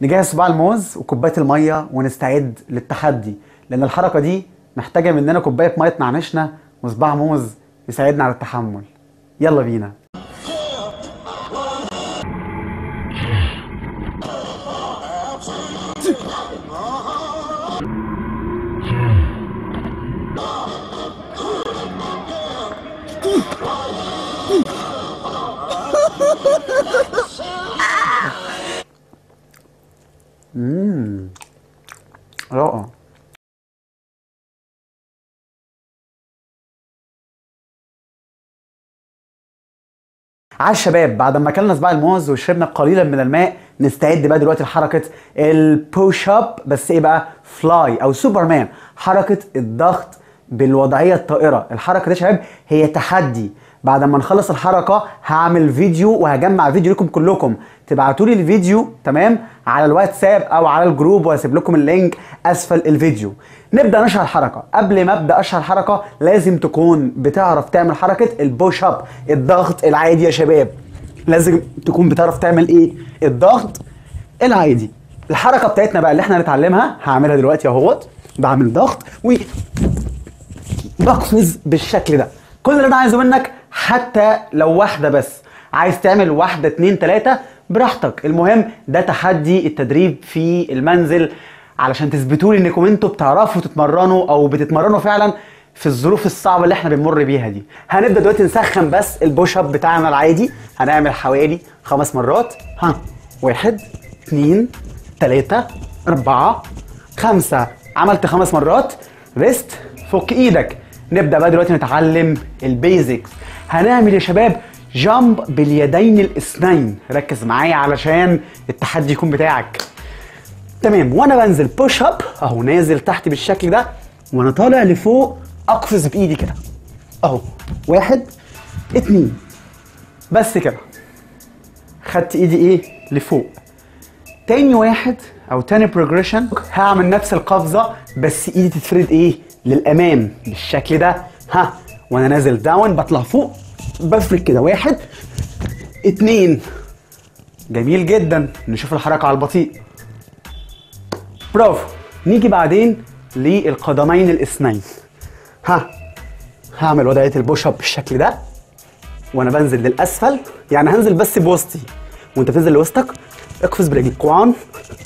نجهز صباع الموز وكوبايه الميه ونستعد للتحدي لان الحركه دي محتاجه مننا كوبايه ميه تنعنشنا وصباع موز يساعدنا على التحمل يلا بينا امم رائع على الشباب بعد ما اكلنا صباع الموز وشربنا قليلا من الماء نستعد بقى دلوقتي لحركه البوش اب بس ايه بقى فلاي او سوبرمان حركه الضغط بالوضعيه الطائره الحركه دي يا شباب هي تحدي بعد ما نخلص الحركه هعمل فيديو وهجمع فيديو لكم كلكم تبعتوا لي الفيديو تمام على الواتساب او على الجروب وهسيب لكم اللينك اسفل الفيديو نبدا نشرح الحركه قبل ما ابدا اشرح الحركه لازم تكون بتعرف تعمل حركه البوش اب الضغط العادي يا شباب لازم تكون بتعرف تعمل ايه الضغط العادي الحركه بتاعتنا بقى اللي احنا هنتعلمها هعملها دلوقتي اهوت بعمل ضغط و بقفز بالشكل ده كل اللي انا عايزه منك حتى لو واحده بس عايز تعمل واحده اتنين تلاته براحتك المهم ده تحدي التدريب في المنزل علشان تثبتوا لي انكم انتوا بتعرفوا تتمرنوا او بتتمرنوا فعلا في الظروف الصعبه اللي احنا بنمر بيها دي هنبدا دلوقتي نسخن بس البوش اب بتاعنا العادي هنعمل حوالي خمس مرات ها واحد اتنين تلاته اربعه خمسه عملت خمس مرات ريست فك ايدك نبدا بقى دلوقتي نتعلم البيزكس هنعمل يا شباب جامب باليدين الاثنين ركز معايا علشان التحدي يكون بتاعك تمام وانا بنزل بوش اب اهو نازل تحت بالشكل ده وانا طالع لفوق اقفز بايدي كده اهو واحد اتنين بس كده خدت ايدي ايه لفوق تاني واحد او تاني بروجريشن هعمل نفس القفزه بس ايدي تتفرد ايه للامام بالشكل ده ها وانا نازل داون بطلع فوق بفرد كده واحد اتنين جميل جدا نشوف الحركه على البطيء برافو نيجي بعدين للقدمين الاثنين ها هعمل وضعيه البوش اب بالشكل ده وانا بنزل للاسفل يعني هنزل بس بوسطي وانت بتنزل لوسطك اقفز برجلك 1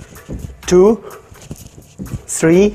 2 3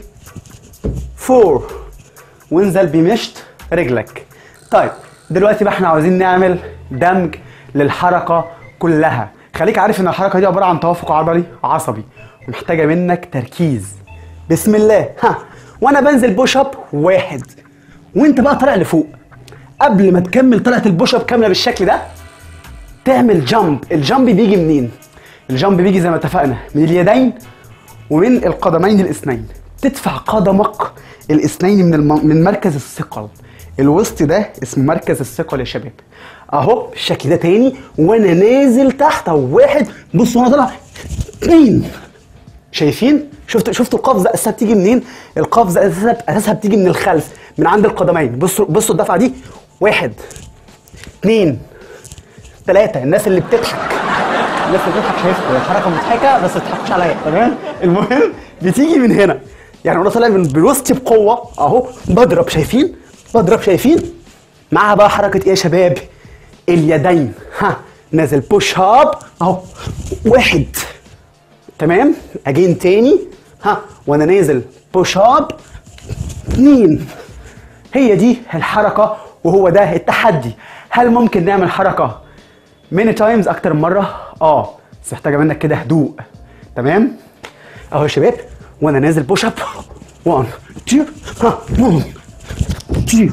4 وانزل بمشط رجلك طيب دلوقتي بقى احنا عاوزين نعمل دمج للحركه كلها خليك عارف ان الحركه دي عباره عن توافق عضلي عصبي ومحتاجه منك تركيز بسم الله ها وانا بنزل بوش اب واحد وانت بقى طالع لفوق قبل ما تكمل طلعت البوش اب كامله بالشكل ده تعمل جامب الجامب بيجي منين الجامب بيجي زي ما اتفقنا من اليدين ومن القدمين الاثنين تدفع قدمك الاثنين من الم... من مركز الثقل الوسط ده اسمه مركز الثقل يا شباب اهو بالشكل ده تاني وانا نازل تحت اهو واحد بص وانا طالع اثنين شايفين شفت شفتوا القفزه اساسها بتيجي منين القفزه اساسها اساسها بتيجي من الخلف من عند القدمين بصوا بصوا الدفعه دي واحد اثنين ثلاثه الناس اللي بتضحك الناس اللي بتضحك شايفها حركه مضحكه بس ما تضحكوش عليا تمام المهم بتيجي من هنا يعني وانا طالع من بالوسط بقوه اهو بضرب شايفين بضرب شايفين معاها بقى حركه ايه يا شباب اليدين ها نازل بوش اب اهو واحد تمام اجين تاني ها وانا نازل بوش اب اتنين هي دي الحركه وهو ده التحدي هل ممكن نعمل حركه ميني تايمز اكتر من مره اه بس محتاجه منك كده هدوء تمام اهو يا شباب وانا نازل بوش اب 1 2 ها 1 2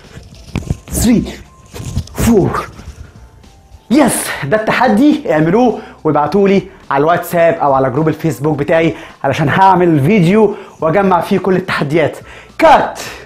3 4 يس ده التحدي اعملوه وابعتوا لي على الواتساب او على جروب الفيسبوك بتاعي علشان هعمل فيديو واجمع فيه كل التحديات كات